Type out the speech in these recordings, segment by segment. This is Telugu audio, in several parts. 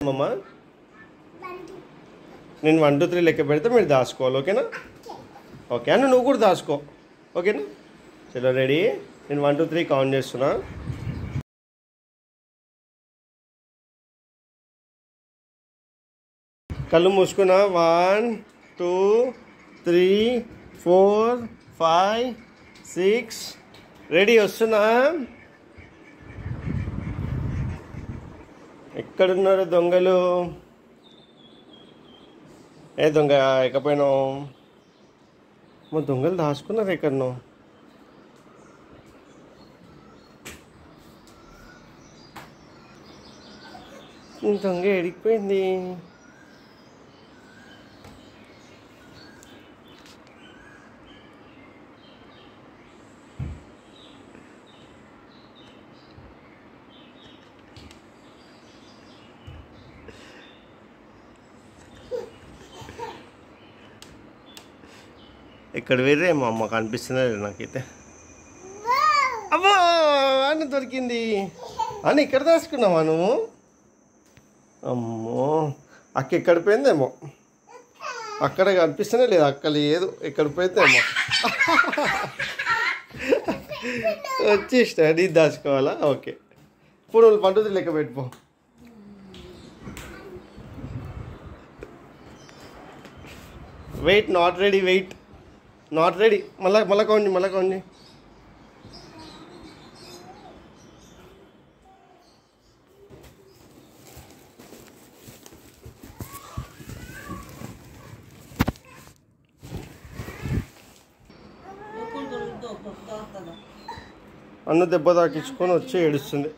అమ్మమ్మ నేను వన్ టూ త్రీ లెక్క పెడితే మీరు దాచుకోవాలి ఓకేనా ఓకే అన్న నువ్వు కూడా దాచుకో ఓకేనా చలో రెడీ నేను వన్ టూ త్రీ కౌంట్ చేస్తున్నా కళ్ళు మూసుకున్నా one two three four five six ready వస్తున్నా ఎక్కడున్నారు దొంగలు ఏ దొంగ ఎక్కపోయినావు మా దొంగలు దాచుకున్నారు ఎక్కడనో ఈ దొంగ ఎడిగిపోయింది ఇక్కడ వేరే మా అమ్మ కనిపిస్తున్నది నాకైతే అబ్బా అన్న దొరికింది అని ఇక్కడ దాచుకున్నావా నువ్వు అమ్మో అక్క ఎక్కడ పోయిందేమో అక్కడ కనిపిస్తూనే లేదు అక్క లేదు ఎక్కడ పోయిందేమో వచ్చి స్టడీ దాచుకోవాలా ఓకే ఇప్పుడు వాళ్ళు పండుగ లెక్క పెట్టుకో wait not ready wait not ready మళ్ళా మళ్ళా కౌండి మళ్ళా కౌండి అన్న దెబ్బ తాకించుకొని వచ్చి ఏడుస్తుంది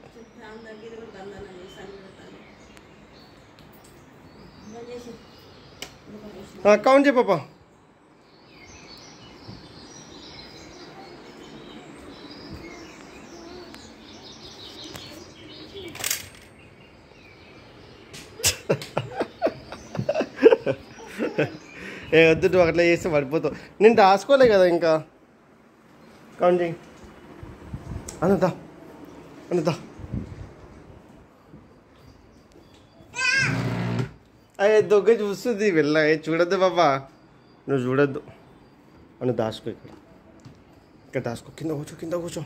కౌంట్ చేయ పాప ఏ వద్దు నువ్వు అట్లా చేస్తే పడిపోతావు నేను రాసుకోలే కదా ఇంకా కౌంట్ చేయి అనుదా అనుదా అయ్యే దొంగ చూస్తుంది వెళ్ళ ఏ చూడొద్దు బాబా నువ్వు చూడొద్దు అను దాచుకో ఇక్కడ ఇక్కడ దాచుకో కింద కూర్చో కింద కూర్చో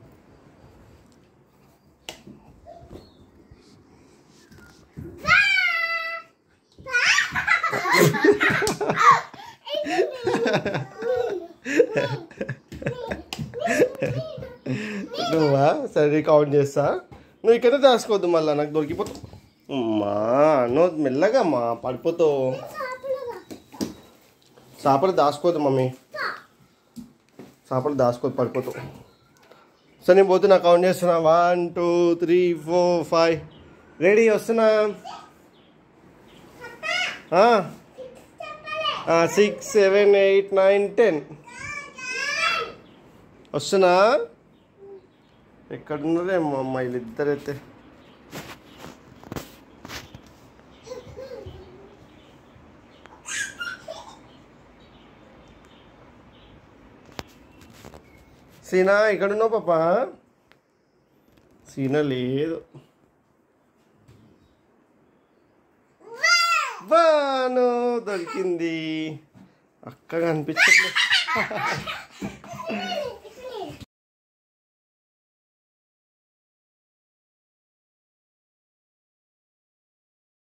నువ్వా సరే కౌంట్ చేస్తా నువ్వు ఇక్కడ దాచుకోవద్దు మళ్ళీ నాకు దొరికిపోతావు అమ్మా నువ్వు మెల్లగా అమ్మా పడిపోతావు చేపలు దాచుకోవద్దు మమ్మీ చేపలు దాచుకోవద్దు పడిపోతావు సరే నేను పోతున్నా కౌంట్ చేస్తున్నా one two three four five ready వస్తున్నా six seven eight nine ten వస్తున్నా ఎక్కడున్నారేమో అమ్మాయిలు ఇద్దరైతే సీనా ఎక్కడున్నావు పాప సీనా లేదు బాను దొరికింది అక్క కనిపించట్లేదు